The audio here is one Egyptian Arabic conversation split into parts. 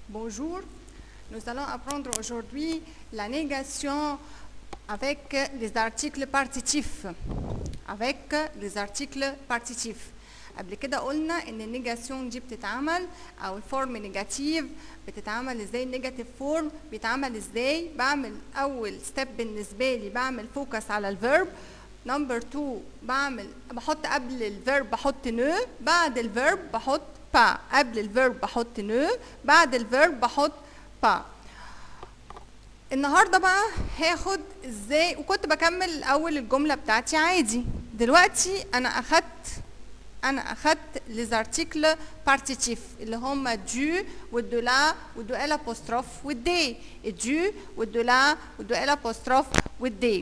Bonjour, nous allons apprendre aujourd'hui la négation avec les articles partitifs. Avec les articles partitifs. قبل كده قلنا ان النيجاسيون دي بتتعمل او الفورم نيجاتيف بتتعمل ازاي النيجاتيف فورم بيتعمل ازاي بعمل اول ستيب بالنسبه لي بعمل فوكس على الفيرب نمبر 2 بعمل بحط قبل الفيرب بحط نو بعد الفيرب بحط با قبل الفيرب بحط نو بعد الفيرب بحط با النهارده بقى هاخد ازاي وكنت بكمل الاول الجمله بتاعتي عادي دلوقتي انا اخدت انا اخدت لي زارتيكل بارتيتيف اللي هم دو والدو لا والدو ال ابوستروف والدي الدو والدو لا والدو ال ابوستروف والدي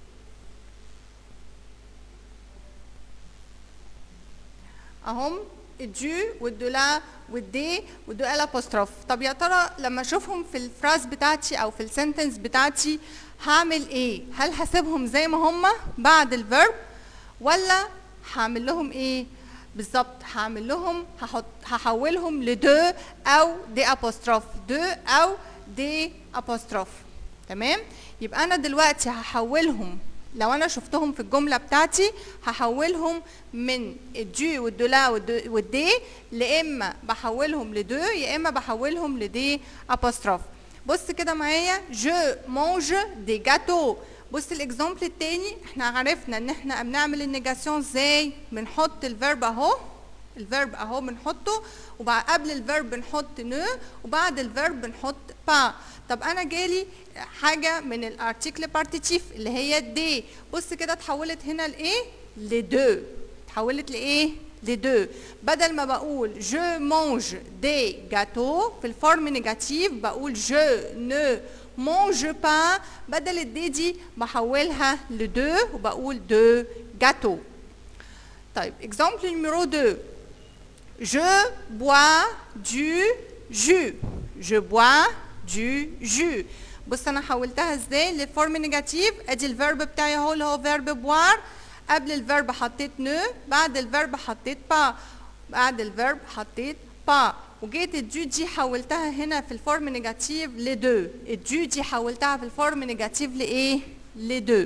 اهم الدو والدو لا والدي والدو ال ابوستروف طب يا ترى لما اشوفهم في الفراز بتاعتي او في السنتنس بتاعتي هعمل ايه هل هسيبهم زي ما هم بعد الفيرب ولا هعمل لهم ايه بالظبط هعمل لهم هحط هحولهم لدو او دي ابوستروف دو او دي ابوستروف تمام يبقى انا دلوقتي هحولهم لو انا شفتهم في الجمله بتاعتي هحولهم من الدو والدولا والدي لا اما بحولهم لدو يا اما بحولهم لدي ابوستروف بص كده معايا جو مونج دي جاتو بص الاكزامبل التاني احنا عرفنا ان احنا بنعمل النيجاسيون ازاي بنحط الفيرب اهو الفيرب اهو بنحطه وبعد قبل الفيرب بنحط نو وبعد الفيرب بنحط با طب انا جالي حاجه من الارتيكل بارتيتيف اللي هي دي بص كده اتحولت هنا لايه لدو اتحولت لايه لدو بدل ما بقول جو مونج دي جاتو في الفورم نيجاتيف بقول جو نو mange pas بدل الدي دي بحولها لدو وبقول دو جاتو طيب exemple numéro 2 je bois du jus je bois du jus بص انا حولتها ازاي للفورم نيجاتيف ادي الفيرب بتاعي اهو اللي هو فيرب بوار قبل الفيرب حطيت نو بعد الفيرب حطيت با بعد الفيرب حطيت با وجيت الدو دي حولتها هنا في الفورم نيجاتيف لدو الدو دي حولتها في الفورم نيجاتيف لايه لدو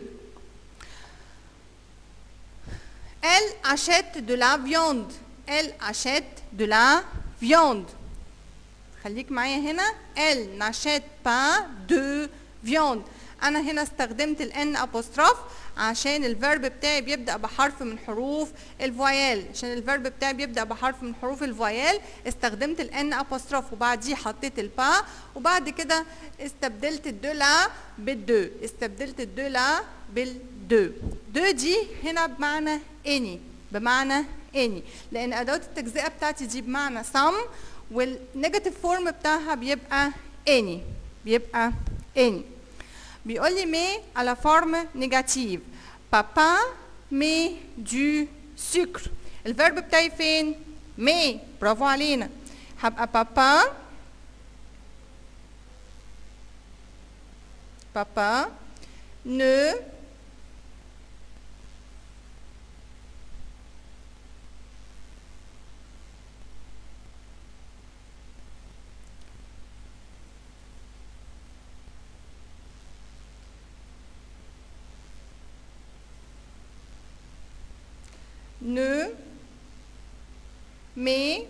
Elle achète de la viande. Elle achète de la viande. خليك معايا هنا. Elle n'achète pas de viande. أنا هنا استخدمت الان apostrophe عشان الفيرب بتاعي بيبدا بحرف من حروف الفويال عشان الفيرب بتاعي بيبدا بحرف من حروف الفويال استخدمت الان ابوستروف وبعديه حطيت البا وبعد كده استبدلت الدو لا بالدو استبدلت الدو لا بالدو دو دي هنا بمعنى اني بمعنى اني لان ادوات التجزئه بتاعتي دي بمعنى سم والنيجاتيف فورم بتاعها بيبقى اني بيبقى اني بيقول لي مي على فورم نيجاتيف بابا مي دو سكر الفيرب بتاعي فين مي برافو علينا هبقى بابا بابا ne ne met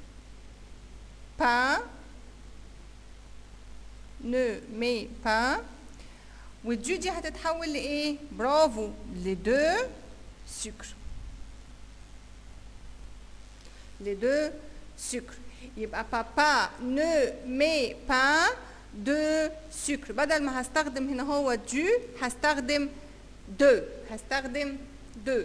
pas ne met pas والدو دي هتتحول لايه برافو لدو سكر لدو سكر يبقى بابا ne met pas de sucre بدل ما هستخدم هنا هو دو هستخدم دو هستخدم دو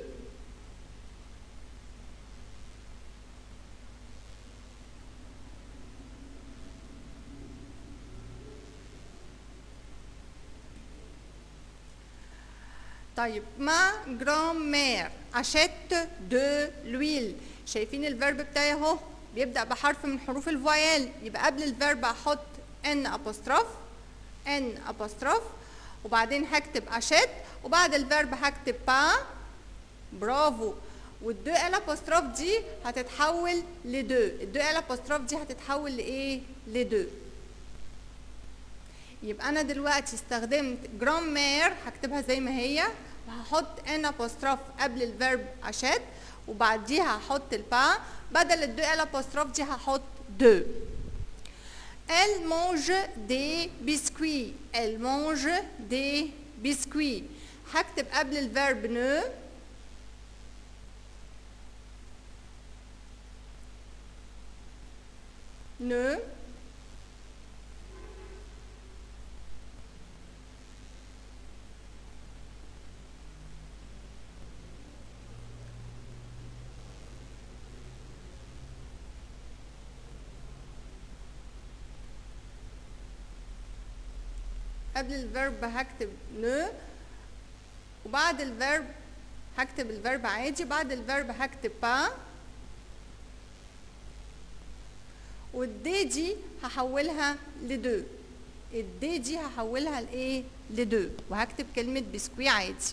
طيب ما grand-mère achète de l'huile شايفين الفيرب بتاعي اهو بيبدا بحرف من حروف الفويال يبقى قبل الفيرب هحط ان ابوستروف ان ابوستروف وبعدين هكتب اشيت وبعد الفيرب هكتب با برافو والدو ال ابوستروف دي هتتحول لدو الدو ال ابوستروف دي هتتحول لايه لدو يبقى انا دلوقتي استخدمت جرامير هكتبها زي ما هي وهحط ان apostrophe قبل الفيرب اشات وبعديها هحط البا بدل الدو ال apostrophe دي هحط دو Elle mange des biscuits. Elle mange des biscuits. هكتب قبل الفيرب ne ne قبل الفيرب هكتب ne وبعد الفيرب هكتب الفيرب عادي بعد الفيرب هكتب pas والدي دي هحولها لدو الدي دي هحولها لايه لدو وهكتب كلمة بسكوي عادي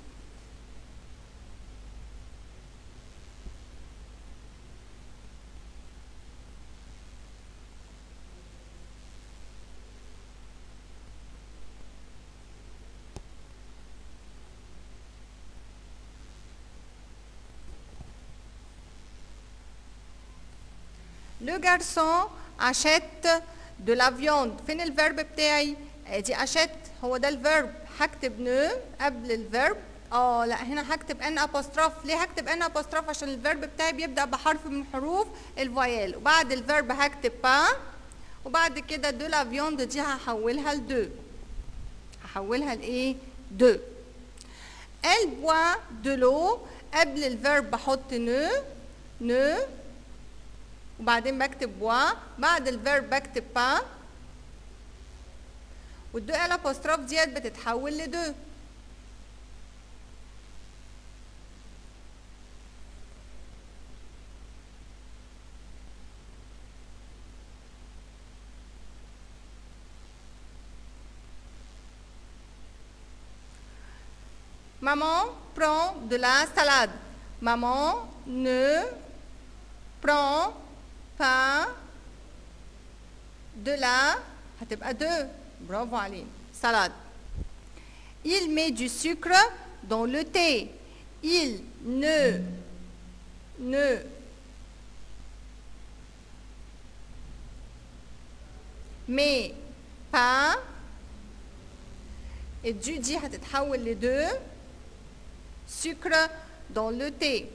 Le garçon achète de la viande فين الفيرب بتاعي ادي achète هو ده الفيرب هكتب نو قبل الفيرب اه لا هنا هكتب ان apostrophe ليه هكتب ان apostrophe عشان الفيرب بتاعي بيبدا بحرف من حروف الفويال وبعد الفيرب هكتب با وبعد كده دو لا فيوند دي هحولها لدو هحولها لايه دو elle boit de l'eau قبل الفيرب بحط نو نو وبعدين بكتب بوا بعد الفيرب بكتب با والدو ال apostrophe ديت بتتحول لدو Maman prend de la salade. Maman ne prend pas de la هتبقى deux برافو علينا salade. Il met du sucre dans le thé. Il ne ne met pas et du دي هتتحول لدو sucre dans le thé.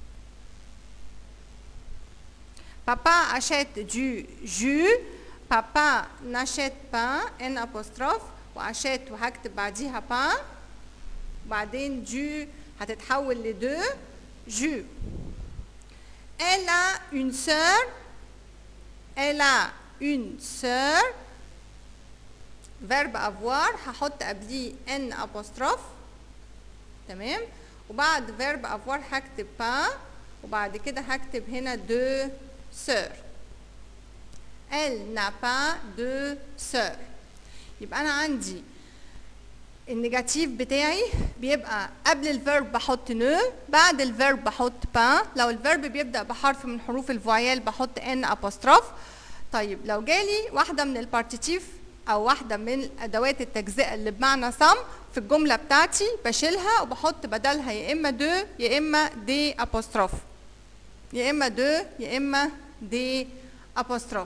Papa achète du jus. Papa n'achète pas un apostrophe وachète وهكتب بعديها pas وبعدين du هتتحول لدو jus. Elle a une sœur. Elle a une sœur. verbe avoir هحط قبليه ان apostrophe تمام وبعد verbe avoir هكتب pas وبعد كده هكتب هنا deux sœurs elle n'a pas de sœur يبقى انا عندي النيجاتيف بتاعي بيبقى قبل الفيرب بحط نو بعد الفيرب بحط با لو الفيرب بيبدا بحرف من حروف الفويال بحط ان ابوستروف طيب لو جالي واحده من البارتيتيف او واحده من ادوات التجزئه اللي بمعنى صم في الجمله بتاعتي بشيلها وبحط بدلها يا اما دو يا اما دي ابوستروف يا اما دو يا اما دي ابوستروف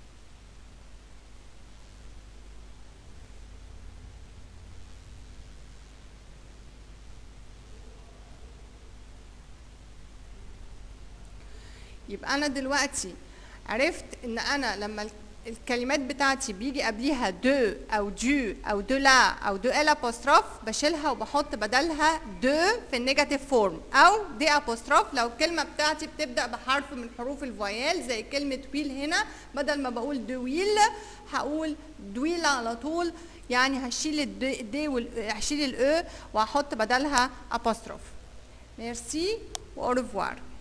يبقى انا دلوقتي عرفت ان انا لما الكلمات بتاعتي بيجي قبليها دو او دو او دو لا او دو ال ابوستروف بشيلها وبحط بدلها دو في النيجاتيف فورم او دي ابوستروف لو الكلمه بتاعتي بتبدا بحرف من حروف الفويال زي كلمه ويل هنا بدل ما بقول دويل هقول دويل على طول يعني هشيل الدي وال هشيل الاو وهحط بدلها ابوستروف ميرسي واو ريفوار